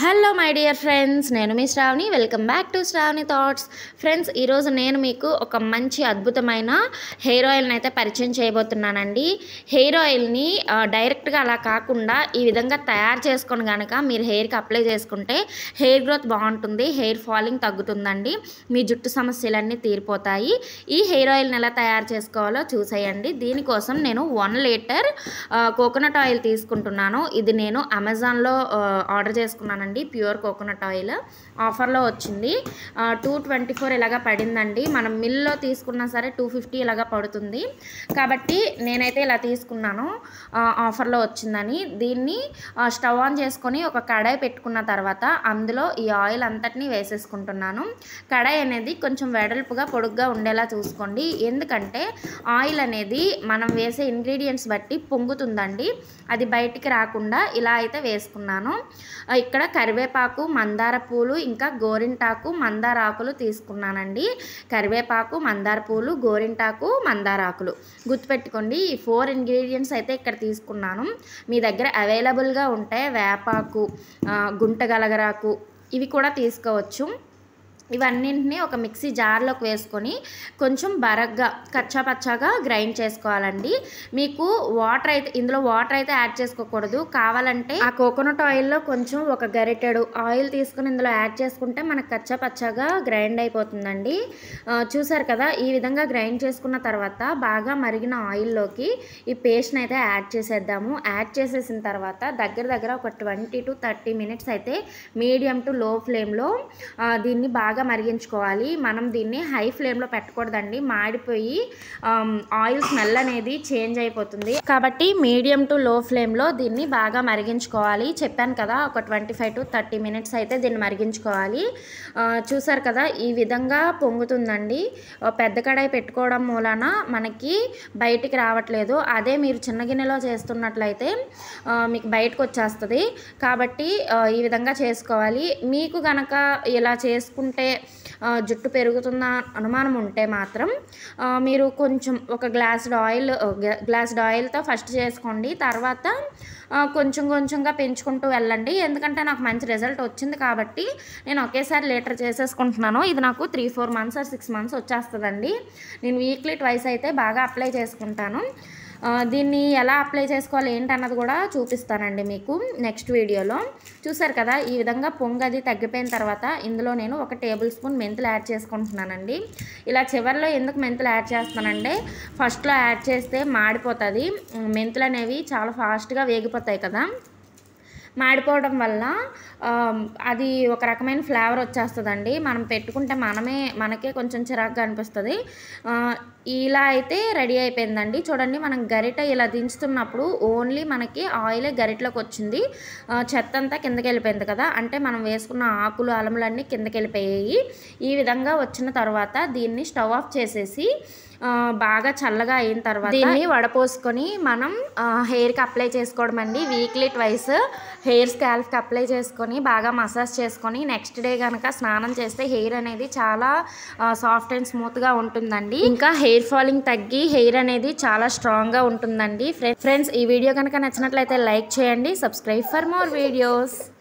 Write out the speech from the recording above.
hello my dear friends నేను మీ Sravani welcome back to Sravani thoughts friends ఈరోజు నేను మీకు ఒక మంచి అద్భుతమైన హెయిర్ ఆయిల్ని అయితే పరిచయం చేయబోతున్నానండి హెయిర్ ఆయిల్ని ఆ, డైరెక్ట్గా అలా కాకుండా ఈ విధంగా తయారు చేసుకొని కనుక మీరు హెయిర్కి అప్లై చేసుకుంటే హెయిర్ గ్రోత్ బాగుంటుంది హెయిర్ ఫాలింగ్ తగ్గుతుందండి మీ జుట్టు సమస్యలన్నీ తీరిపోతాయి ఈ హెయిర్ ఆయిల్ని ఎలా తయారు చేసుకోవాలో చూసేయండి దీనికోసం నేను వన్ లీటర్ కోకోనట్ ఆయిల్ తీసుకుంటున్నాను ఇది నేను అమెజాన్లో ఆ, ఆర్డర్ చేసుకున్నానండి ప్యూర్ కోకోనట్ ఆయిల్ ఆఫర్లో వచ్చింది టూ ట్వంటీ ఫోర్ ఇలాగా పడిందండి మనం మిల్లో తీసుకున్నా సరే టూ ఫిఫ్టీ ఇలాగా పడుతుంది కాబట్టి నేనైతే ఇలా తీసుకున్నాను ఆ, ఆఫర్లో వచ్చిందని దీన్ని ఆ, స్టవ్ ఆన్ చేసుకొని ఒక కడాయి పెట్టుకున్న తర్వాత అందులో ఈ ఆయిల్ అంతటిని వేసేసుకుంటున్నాను కడాయి అనేది కొంచెం వెడల్పుగా పొడుగ్గా ఉండేలా చూసుకోండి ఎందుకంటే ఆయిల్ అనేది మనం వేసే ఇంగ్రీడియంట్స్ బట్టి పొంగుతుందండి అది బయటికి రాకుండా ఇలా అయితే వేసుకున్నాను ఆ, ఇక్కడ కరివేపాకు మందార పూలు ఇంకా గోరింటాకు మందార ఆకులు తీసుకున్నానండి కరివేపాకు మందార పూలు గోరింటాకు మందార ఆకులు గుర్తుపెట్టుకోండి ఈ ఫోర్ ఇంగ్రీడియంట్స్ అయితే ఇక్కడ తీసుకున్నాను మీ దగ్గర అవైలబుల్గా ఉంటే వేపాకు ఆ, గుంటగలగరాకు ఇవి కూడా తీసుకోవచ్చు ఇవన్నింటినీ ఒక మిక్సీ జార్లోకి వేసుకొని కొంచెం బరగ్గా కచ్చా పచ్చాగా గ్రైండ్ చేసుకోవాలండి మీకు వాటర్ అయితే ఇందులో వాటర్ అయితే యాడ్ చేసుకోకూడదు కావాలంటే ఆ కోకోనట్ ఆయిల్లో కొంచెం ఒక గరిటెడు ఆయిల్ తీసుకుని ఇందులో యాడ్ చేసుకుంటే మనకు కచ్చా పచ్చాగా గ్రైండ్ అయిపోతుందండి ఆ, చూసారు కదా ఈ విధంగా గ్రైండ్ చేసుకున్న తర్వాత బాగా మరిగిన ఆయిల్లోకి ఈ పేస్ట్ని అయితే యాడ్ చేసేద్దాము యాడ్ చేసేసిన తర్వాత దగ్గర దగ్గర ఒక ట్వంటీ టు థర్టీ మినిట్స్ అయితే మీడియం టు లో ఫ్లేమ్లో దీన్ని బాగా మరిగించుకోవాలి మనం దీన్ని హై ఫ్లేమ్లో పెట్టకూడదండి మాడిపోయి ఆమ్, ఆయిల్ స్మెల్ అనేది చేంజ్ అయిపోతుంది కాబట్టి మీడియం టు లో ఫ్లేమ్లో దీన్ని బాగా మరిగించుకోవాలి చెప్పాను కదా ఒక twenty five to thirty minutes అయితే దీన్ని మరిగించుకోవాలి ఆ, చూసారు కదా ఈ విధంగా పొంగుతుందండి ఆ, పెద్ద కడాయి పెట్టుకోవడం మూలన మనకి బయటికి రావట్లేదు అదే మీరు చిన్న గిన్నెలో చేస్తున్నట్లయితే ఆ, మీకు బయటకు వచ్చేస్తుంది కాబట్టి ఆ, ఈ విధంగా చేసుకోవాలి మీకు గనక ఇలా చేసుకుంటే ఆ, జుట్టు పెరుగుతున్న అనుమానం ఉంటే మాత్రం ఆ, మీరు కొంచెం ఒక గ్లాస్ ఆయిల్ గ్లాస్ ఆయిల్తో ఫస్ట్ చేసుకోండి తర్వాత ఆ, కొంచెం కొంచెంగా పెంచుకుంటూ వెళ్ళండి ఎందుకంటే నాకు మంచి రిజల్ట్ వచ్చింది కాబట్టి నేను ఒకేసారి లీటర్ చేసేసుకుంటున్నాను ఇది నాకు three four months or six months వచ్చేస్తుందండి నేను వీక్లీ ట్వైస్ అయితే బాగా అప్లై చేసుకుంటాను ఆ, దీన్ని ఎలా అప్లై చేసుకోవాలి ఏంటన్నది కూడా చూపిస్తానండి మీకు నెక్స్ట్ వీడియోలో చూసారు కదా ఈ విధంగా పొంగు అది తగ్గిపోయిన తర్వాత ఇందులో నేను ఒక టేబుల్ స్పూన్ మెంతులు యాడ్ చేసుకుంటున్నానండి ఇలా చివరిలో ఎందుకు మెంతులు యాడ్ చేస్తానంటే ఫస్ట్లో యాడ్ చేస్తే మాడిపోతుంది మెంతులు అనేవి చాలా ఫాస్ట్గా వేగిపోతాయి కదా మాడిపోవడం వల్ల ఆమ్, అది ఒక రకమైన ఫ్లేవర్ వచ్చేస్తుందండి మనం పెట్టుకుంటే మనమే మనకే కొంచెం చిరాకుగా అనిపిస్తుంది ఆ, ఇలా అయితే రెడీ అయిపోయిందండి చూడండి మనం గరిట ఇలా దించుతున్నప్పుడు ఓన్లీ మనకి ఆయిలే గరిటలోకి వచ్చింది ఆ, చెత్త అంతా కిందకి వెళ్ళిపోయింది కదా అంటే మనం వేసుకున్న ఆకులు అలములన్నీ కిందకి వెళ్ళిపోయాయి ఈ విధంగా వచ్చిన తర్వాత దీన్ని స్టవ్ ఆఫ్ చేసేసి ఆ, బాగా చల్లగా అయిన తర్వాత దీన్ని వడపోసుకొని మనం ఆ, హెయిర్కి అప్లై చేసుకోవడం అండి వీక్లీ ట్వైస్ హెయిర్ స్కాల్ఫ్కి అప్లై చేసుకొని బాగా మసాజ్ చేసుకొని నెక్స్ట్ డే కనుక స్నానం చేస్తే హెయిర్ అనేది చాలా సాఫ్ట్ అండ్ స్మూత్గా ఉంటుందండి ఇంకా హెయిర్ ఫాలింగ్ తగ్గి హెయిర్ అనేది చాలా స్ట్రాంగ్గా ఉంటుందండి ఫ్రెండ్స్ ఈ వీడియో కనుక నచ్చినట్లయితే లైక్ చేయండి సబ్స్క్రైబ్ ఫర్ మోర్ వీడియోస్